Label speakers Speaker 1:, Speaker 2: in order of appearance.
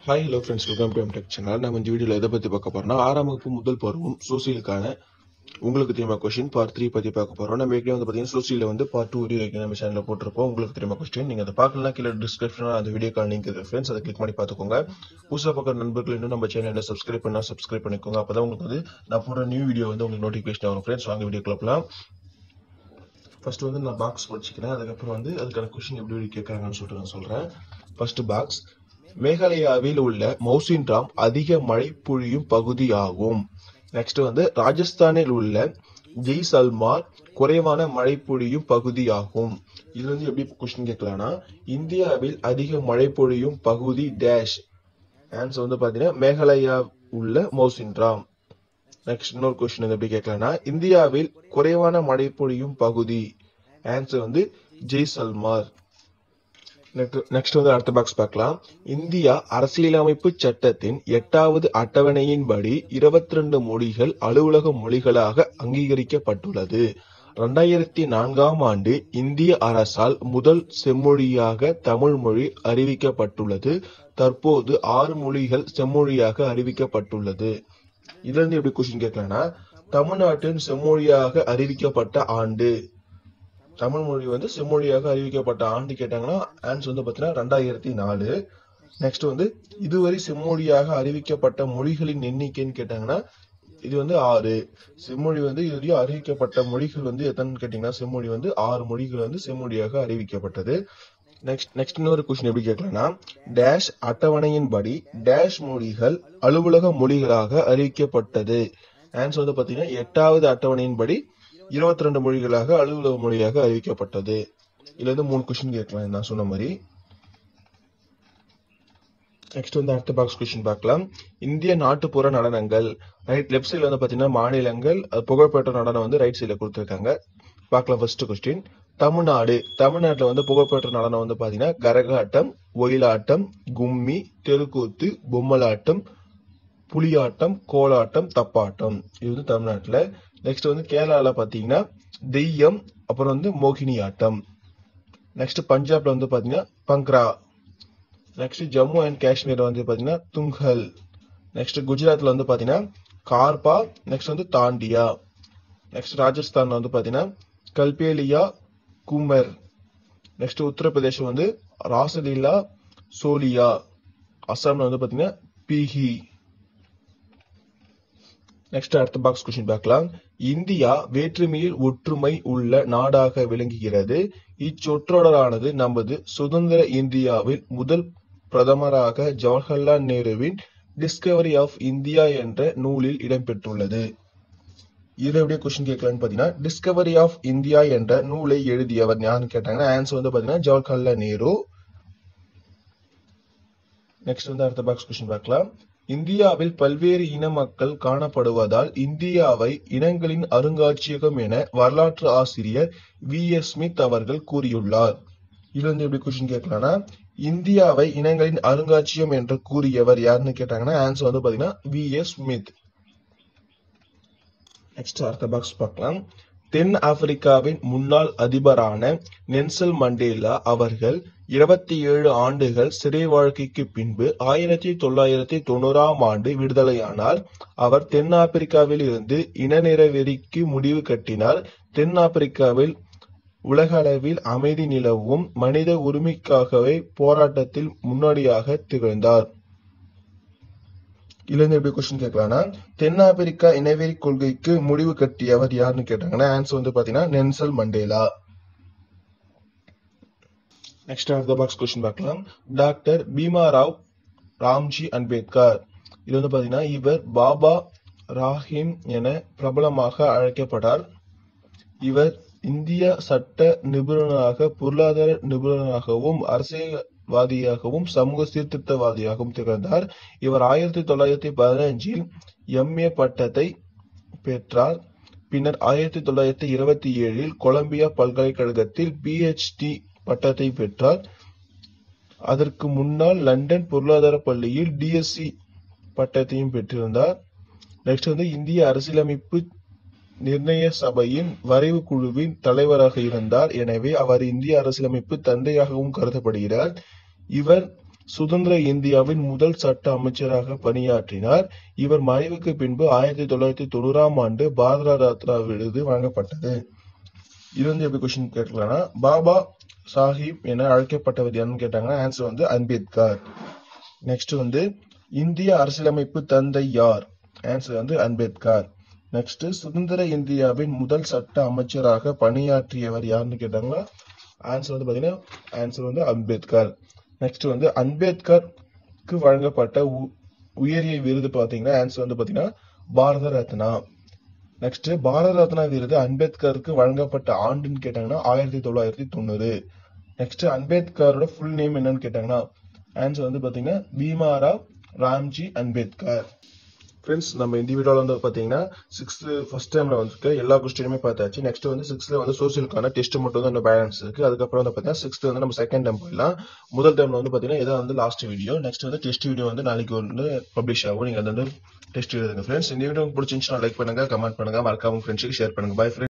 Speaker 1: hi hello friends welcome to tech channel நம்ம இந்த வீடியோவில் எதை பற்றி பார்க்க போறோம்னா ஆறாம் வகுப்பு முதல் பருவம் சோசியலுக்கான உங்களுக்கு தெரியுமா கொஸ்டின் பார்ட் த்ரீ பற்றி பார்க்க போறோம் நம்ம ஏற்கனவே வந்து பார்த்தீங்கன்னா சோசியலில் வந்து பார்ட் டூ வீடியோ வைக்க நம்ம சேனலில் போட்டிருப்போம் உங்களுக்கு தெரியுமா கொஸ்டின் நீங்கள் அதை பார்க்கலாம் கீழே டிஸ்கிரிப்ஷனில் அந்த வீடியோக்கான லிங்க் இருக்கு ஃப்ரெண்ட்ஸ் அதை கிளிக் பண்ணி பார்த்துக்கோங்க புதுசாக பார்க்குற நண்பர்கள் இன்னும் நம்ம சேனலில் சப்ஸ்கிரைப் பண்ணால் சப்ஸ்கிரைப் பண்ணிக்கோங்க அப்போ தான் உங்களுக்கு வந்து நான் போடுற நியூ வீடியோ வந்து உங்களுக்கு நோட்டிஃபிகேஷன் வரும் ஃப்ரெண்ட்ஸ் வாங்க வீடியோ போகலாம் ஃபர்ஸ்ட் வந்து நான் பாக்ஸ் படிச்சுக்கிறேன் அதுக்கப்புறம் வந்து அதுக்கான கொஸ்டின் எப்படி எப்படி கேட்குறாங்கன்னு சொல்லிட்டு நான் சொல்கிறேன் ஃபர்ஸ்ட் பாக்ஸ் மேகாலயாவில் உள்ள மௌசின் ராம் அதிக மழை பொழியும் பகுதியாகும் நெக்ஸ்ட் வந்து ராஜஸ்தானில் உள்ள ஜெய்சல்மார் குறைவான மழை பொழியும் பகுதியாகும் இது வந்து எப்படி கொஸ்டின் கேட்கலாம்னா இந்தியாவில் அதிக மழை பொழியும் பகுதி டேஷ் ஆன்சர் வந்து பாத்தீங்கன்னா மேகாலயா உள்ள மௌசின் ராம் நெக்ஸ்ட் இன்னொரு கொஸ்டின் வந்து எப்படி கேட்கலாம்னா இந்தியாவில் குறைவான மழை பொழியும் பகுதி ஆன்சர் வந்து ஜெய்சல்மார் நெக்ஸ்ட் வந்து அடுத்த பாக்ஸ் பார்க்கலாம் இந்தியா அரசியலமைப்பு சட்டத்தின் எட்டாவது அட்டவணையின்படி இருபத்தி ரெண்டு மொழிகள் அலுவலக மொழிகளாக அங்கீகரிக்கப்பட்டுள்ளது இரண்டாயிரத்தி நான்காம் ஆண்டு இந்திய அரசால் முதல் செம்மொழியாக தமிழ் மொழி அறிவிக்கப்பட்டுள்ளது தற்போது ஆறு மொழிகள் செம்மொழியாக அறிவிக்கப்பட்டுள்ளது இதுல இருந்து எப்படி கொஸ்டின் கேட்கலாம்னா தமிழ்நாட்டின் செம்மொழியாக அறிவிக்கப்பட்ட ஆண்டு தமிழ் மொழி வந்து செம்மொழியாக அறிவிக்கப்பட்ட ஆண்டு கேட்டாங்கன்னா ஆன்சர் வந்து பார்த்தீங்கன்னா ரெண்டாயிரத்தி நாலு நெக்ஸ்ட் வந்து இதுவரை செம்மொழியாக அறிவிக்கப்பட்ட மொழிகளின் எண்ணிக்கைன்னு கேட்டாங்கன்னா இது வந்து ஆறு செம்மொழி வந்து இதுவரையும் அறிவிக்கப்பட்ட மொழிகள் வந்து எத்தனை கேட்டீங்கன்னா செம்மொழி வந்து ஆறு மொழிகள் வந்து செம்மொழியாக அறிவிக்கப்பட்டது நெக்ஸ்ட் நெக்ஸ்ட் இன்னொரு கொஸ்டின் எப்படி கேட்கலாம்னா டேஷ் அட்டவணையின்படி டேஷ் மொழிகள் அலுவலக மொழிகளாக அறிவிக்கப்பட்டது ஆன்சர் வந்து பாத்தீங்கன்னா எட்டாவது அட்டவணையின்படி இருபத்தி ரெண்டு மொழிகளாக அலுவலக மொழியாக அறிவிக்கப்பட்டது இதுல இருந்து மூணு கொஸ்டின் கேட்கலாம் நான் சொன்ன மாதிரி நெக்ஸ்ட் வந்து அடுத்த பாக்ஸ் கொஸ்டின் பார்க்கலாம் இந்திய நாட்டுப்புற நடனங்கள் ரைட் லெஃப்ட் சைடில் வந்து பார்த்தீங்கன்னா மாநிலங்கள் அது புகழ்பெற்ற நடனம் வந்து ரைட் சைடில் கொடுத்துருக்காங்க பார்க்கலாம் ஃபர்ஸ்ட் கொஸ்டின் தமிழ்நாடு தமிழ்நாட்டில் வந்து புகழ்பெற்ற நடனம் வந்து பார்த்தீங்கன்னா கரகாட்டம் ஒயிலாட்டம் கும்மி தெருக்கூத்து பொம்மலாட்டம் புலியாட்டம் கோலாட்டம் தப்பாட்டம் இது வந்து தமிழ்நாட்டில் நெக்ஸ்ட் வந்து கேரளாவில் பார்த்தீங்கன்னா தெய்யம் அப்புறம் வந்து மோகினி ஆட்டம் நெக்ஸ்ட் பஞ்சாப்ல வந்து பார்த்தீங்கன்னா பங்க்ரா நெக்ஸ்ட் ஜம்மு அண்ட் காஷ்மீர் வந்து பார்த்தீங்கன்னா துங்கல் நெக்ஸ்ட் குஜராத்ல வந்து பார்த்தீங்கன்னா கார்பா நெக்ஸ்ட் வந்து தாண்டியா நெக்ஸ்ட் ராஜஸ்தான்ல வந்து பார்த்தீங்கன்னா கல்பேலியா குமர் நெக்ஸ்ட் உத்தரப்பிரதேசம் வந்து ராசலீலா சோலியா அசாம்ல வந்து பார்த்தீங்கன்னா பிஹி நெக்ஸ்ட் அடுத்த பாக்ஸ் கொஸ்டின் பார்க்கலாம் இந்தியா வேற்றுமையில் ஒற்றுமை உள்ள நாடாக விளங்குகிறது இச்சொற்றொடரானது நமது சுதந்திர இந்தியாவில் முதல் பிரதமராக ஜவஹர்லால் நேருவின் டிஸ்கவரி ஆஃப் இந்தியா என்ற நூலில் இடம்பெற்றுள்ளது இதுல எப்படி கொஸ்டின் கேட்கலான்னு பாத்தீங்கன்னா டிஸ்கவரி ஆஃப் இந்தியா என்ற நூலை எழுதியவர் யாருன்னு கேட்டாங்கன்னா ஆன்சர் வந்து பாத்தீங்கன்னா ஜவஹர்லால் நேரு நெக்ஸ்ட் வந்து அடுத்த பாக்ஸ் கொஸ்டின் பார்க்கலாம் இந்தியாவில் பல்வேறு இன மக்கள் காணப்படுவதால் இந்தியாவை இனங்களின் அருங்காட்சியகம் என வரலாற்று ஆசிரியர் வி எஸ் ஸ்மித் அவர்கள் கூறியுள்ளார் இதுல இருந்து எப்படி கொஸ்டின் கேட்கலாம்னா இந்தியாவை இனங்களின் அருங்காட்சியகம் என்று கூறியவர் யாருன்னு கேட்டாங்கன்னா ஆன்சர் வந்து பாத்தீங்கன்னா வி எஸ் ஸ்மித் நெக்ஸ்ட் அடுத்த பாக்ஸ் பார்க்கலாம் தென் ஆப்பிரிக்காவின் முன்னாள் அதிபரான நென்சல் மண்டேலா அவர்கள் இருபத்தி ஏழு ஆண்டுகள் சிறை வாழ்க்கைக்கு பின்பு ஆயிரத்தி தொள்ளாயிரத்தி தொண்ணூறாம் ஆண்டு விடுதலையானார் அவர் தென்னாப்பிரிக்காவில் இருந்து இனநிறவெறிக்கு முடிவு கட்டினார் தென்னாப்பிரிக்காவில் உலக அளவில் அமைதி நிலவும் மனித உரிமைக்காகவே போராட்டத்தில் முன்னோடியாக திகழ்ந்தார் இதுல எப்படி கொஸ்டின் கேட்கலாம்னா தென்னாப்பிரிக்கா இனவெறி கொள்கைக்கு முடிவு கட்டியவர் யாருன்னு கேட்டாங்கன்னா ஆன்சர் வந்து பாத்தீங்கன்னா நென்சல் மண்டேலா நெக்ஸ்ட் அடுத்த பாக்ஸ் கொஸ்டின் பார்க்கலாம் டாக்டர் பீமா ராவ் ராம்ஜி அம்பேத்கர் இது வந்து பாத்தீங்கன்னா இவர் பாபா ராஹிம் என பிரபலமாக அழைக்கப்பட்டார் இவர் இந்திய சட்ட நிபுணராக பொருளாதார நிபுணராகவும் அரசியல்வாதியாகவும் சமூக சீர்திருத்தவாதியாகவும் திகழ்ந்தார் இவர் ஆயிரத்தி தொள்ளாயிரத்தி பதினஞ்சில் எம்ஏ பட்டத்தை பெற்றார் பின்னர் ஆயிரத்தி தொள்ளாயிரத்தி இருபத்தி ஏழில் கொலம்பியா பல்கலைக்கழகத்தில் பிஹெச்டி பட்டத்தை பெற்றார் அதற்கு முன்னால் லண்டன் பொருளாதார பள்ளியில் டிஎஸ்சி பட்டத்தையும் பெற்றிருந்தார் நெக்ஸ்ட் வந்து இந்திய அரசியலமைப்பு நிர்ணய சபையின் வரைவு குழுவின் தலைவராக இருந்தார் எனவே அவர் இந்திய அரசியலமைப்பு தந்தையாகவும் கருதப்படுகிறார் இவர் சுதந்திர இந்தியாவின் முதல் சட்ட அமைச்சராக பணியாற்றினார் இவர் மறைவுக்கு பின்பு ஆயிரத்தி தொள்ளாயிரத்தி தொண்ணூறாம் ஆண்டு பாரத ரத்னா விருது வழங்கப்பட்டது இது வந்து எப்படி கொஸ்டின் கேட்கலாம்னா பாபா சாஹிப் என அழைக்கப்பட்டவர் யாருன்னு கேட்டாங்கன்னா ஆன்சர் வந்து அம்பேத்கர் நெக்ஸ்ட் வந்து இந்திய அரசியலமைப்பு தந்தை யார் ஆன்சர் வந்து அம்பேத்கர் நெக்ஸ்ட் சுதந்திர இந்தியாவின் முதல் சட்ட அமைச்சராக பணியாற்றியவர் யாருன்னு கேட்டாங்கன்னா ஆன்சர் வந்து பாத்தீங்கன்னா ஆன்சர் வந்து அம்பேத்கர் நெக்ஸ்ட் வந்து அம்பேத்கருக்கு வழங்கப்பட்ட உ- உயரிய விருது பாத்தீங்கன்னா ஆன்சர் வந்து பாத்தீங்கன்னா பாரத ரத்னா நெக்ஸ்ட் பாரத ரத்னா விருது அம்பேத்கருக்கு வழங்கப்பட்ட ஆண்டுன்னு கேட்டாங்கன்னா ஆயிரத்தி தொள்ளாயிரத்தி தொண்ணூறு நெக்ஸ்ட் அம்பேத்கரோட ஃபுல் நேம் என்னன்னு கேட்டாங்கன்னா ஆன்சர் வந்து பாத்தீங்கன்னா பீமாராவ் ராம்ஜி அம்பேத்கர் ஃப்ரெண்ட்ஸ் நம்ம இந்த வீடியோல வந்து பாத்தீங்கன்னா சிக்ஸ்த் ஃபர்ஸ்ட் டைம்ல வந்துருக்கு எல்லா கொஸ்டினுமே பார்த்தாச்சு நெக்ஸ்ட் வந்து சிக்ஸ்த்ல வந்து சோசியலுக்கான டெஸ்ட் மட்டும் தான் பேலன்ஸ் இருக்கு அதுக்கப்புறம் வந்து பாத்தீங்கன்னா சிக்ஸ்த் வந்து நம்ம செகண்ட் டைம் போயிடலாம் முதல் டைம்ல வந்து பாத்தீங்கன்னா இதான் வந்து லாஸ்ட் வீடியோ நெக்ஸ்ட் வந்து டெஸ்ட் வீடியோ வந்து நாளைக்கு வந்து பப்ளிஷ் ஆகும் நீங்க அது வந்து டெஸ்ட் எழுதுங்க ஃப்ரெண்ட்ஸ் இந்த வீடியோ பிடிச்சிருந்துச்சுன்னா லைக் பண்ணுங்க கமெண்ட் பண்ணுங்க மறக்காம ஃப்ரெண்ட்ஸுக்கு ஷேர் பண்ணுங்க பை